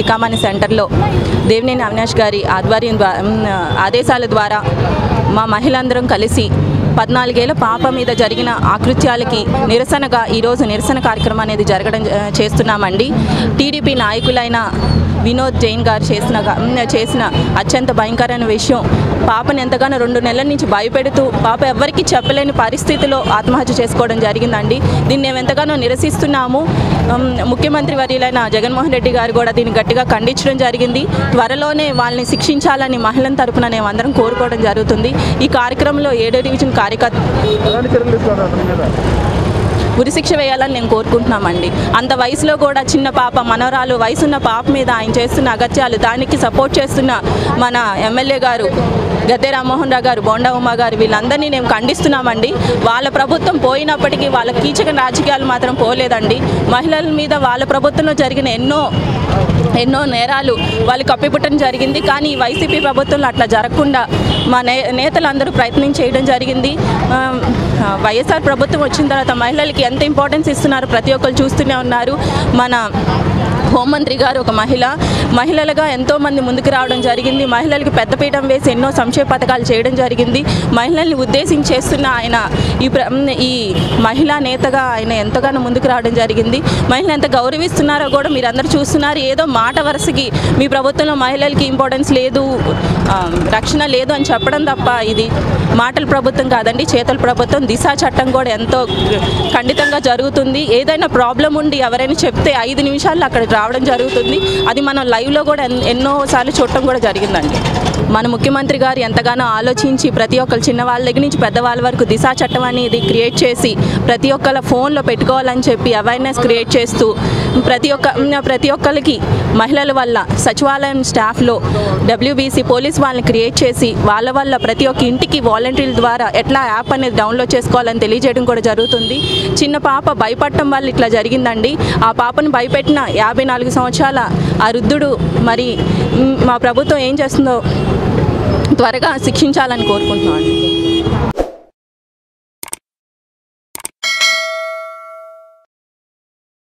చికామణి సెంటర్లో దేవినేని అవినాష్ గారి ఆధ్వర్యం ద్వారా ఆదేశాల ద్వారా మా మహిళందరం కలిసి పద్నాలుగేళ్ల పాప మీద జరిగిన ఆకృత్యాలకి నిరసనగా ఈరోజు నిరసన కార్యక్రమం అనేది జరగడం ఆ, చేస్తున్నామండి టీడీపీ నాయకులైన వినోద్ జైన్ గారు చేసిన గా- మ్, చేసిన అత్యంత భయంకరమైన విషయం పాపని ఎంతగానో రెండు నెలల నుంచి భయపెడుతూ పాప ఎవ్వరికీ చెప్పలేని పరిస్థితిలో ఆత్మహత్య చేసుకోవడం జరిగిందండి దీన్ని మేము ఎంతగానో నిరసిస్తున్నాము ఉమ్, ముఖ్యమంత్రి వర్యులైన జగన్మోహన్ రెడ్డి గారు కూడా దీన్ని గట్టిగా ఖండించడం జరిగింది త్వరలోనే వాళ్ళని శిక్షించాలని మహిళల తరపున మేము అందరం కోరుకోవడం జరుగుతుంది ఈ కార్యక్రమంలో ఏడో డివిజన్ కార్యకర్త ఎలాంటి చర్యలు తీసుకోవాలి అతని మీద ఉరిశిక్ష వేయాలని నేను కోరుకుంటున్నామండి అంత వయసులో కూడా చిన్న పాప మనవరాలు వయసున్న పాప మీద ఆయన చేస్తున్న అగత్యాలు దానికి సపోర్ట్ చేస్తున్న మన ఎమ్మెల్యే గారు గద్దె రామ్మోహన్ రావు గారు బోండా ఉమా గారు వీళ్ళందరినీ మేము ఖండిస్తున్నామండి వాళ్ళ ప్రభుత్వం పోయినప్పటికీ వాళ్ళ కీచక రాజకీయాలు మాత్రం పోలేదండి మహిళల మీద వాళ్ళ ప్రభుత్వంలో జరిగిన ఎన్నో ఎన్నో నేరాలు వాళ్ళు కప్పిపుట్టడం జరిగింది కానీ ఈ వైసీపీ ప్రభుత్వంలో అట్లా జరగకుండా మా నే నేతలందరూ ప్రయత్నం చేయడం జరిగింది ఆ, ఆ, వైఎస్ఆర్ ప్రభుత్వం వచ్చిన తర్వాత మహిళలకి ఎంత ఇంపార్టెన్స్ ఇస్తున్నారో ప్రతి ఒక్కరు చూస్తూనే ఉన్నారు మన హోంమంత్రి గారు ఒక మహిళ మహిళలుగా ఎంతోమంది ముందుకు రావడం జరిగింది మహిళలకు పెద్దపీఠం వేసి ఎన్నో సంక్షేమ పథకాలు చేయడం జరిగింది మహిళల్ని ఉద్దేశించి చేస్తున్న ఆయన ఈ ప్ర ఈ మహిళా నేతగా ఆయన ఎంతగానో ముందుకు రావడం జరిగింది మహిళలు ఎంత గౌరవిస్తున్నారో కూడా మీరు అందరూ చూస్తున్నారు ఏదో మాట వరుసకి మీ ప్రభుత్వంలో మహిళలకి ఇంపార్టెన్స్ లేదు ఆ, రక్షణ లేదు అని చెప్పడం తప్ప ఇది మాటల ప్రభుత్వం కాదండి చేతల ప్రభుత్వం దిశా చట్టం కూడా ఎంతో ఖండితంగా జరుగుతుంది ఏదైనా ప్రాబ్లం ఉండి ఎవరైనా చెప్తే ఐదు నిమిషాల్లో అక్కడ రావడం జరుగుతుంది అది మనం లైవ్లో కూడా ఎన్- ఎన్నోసార్లు చూడటం కూడా జరిగిందండి మన ముఖ్యమంత్రి గారు ఎంతగానో ఆలోచించి ప్రతి ఒక్కరు చిన్నవాళ్ళ దగ్గర నుంచి పెద్దవాళ్ళ వరకు దిశా చట్టం అనేది క్రియేట్ చేసి ప్రతి ఒక్కళ్ళ ఫోన్లో పెట్టుకోవాలని చెప్పి అవేర్నెస్ క్రియేట్ చేస్తూ ప్రతి ఒక్క ప్రతి ఒక్కరికి మహిళల వల్ల సచివాలయం స్టాఫ్లో డబ్ల్యూబీసీ పోలీస్ వాళ్ళని క్రియేట్ చేసి వాళ్ళ వల్ల ప్రతి ఒక్క ఇంటికి వాలంటీర్ల ద్వారా ఎట్లా యాప్ అనేది డౌన్లోడ్ చేసుకోవాలని తెలియజేయడం కూడా జరుగుతుంది చిన్న పాప భయపడటం వల్ల ఇట్లా జరిగిందండి ఆ పాపను భయపెట్టిన యాభై నాలుగు సంవత్సరాల ఆ వృద్ధుడు మరి మ్, మా ప్రభుత్వం ఏం చేస్తుందో త్వరగా శిక్షించాలని కోరుకుంటున్నాను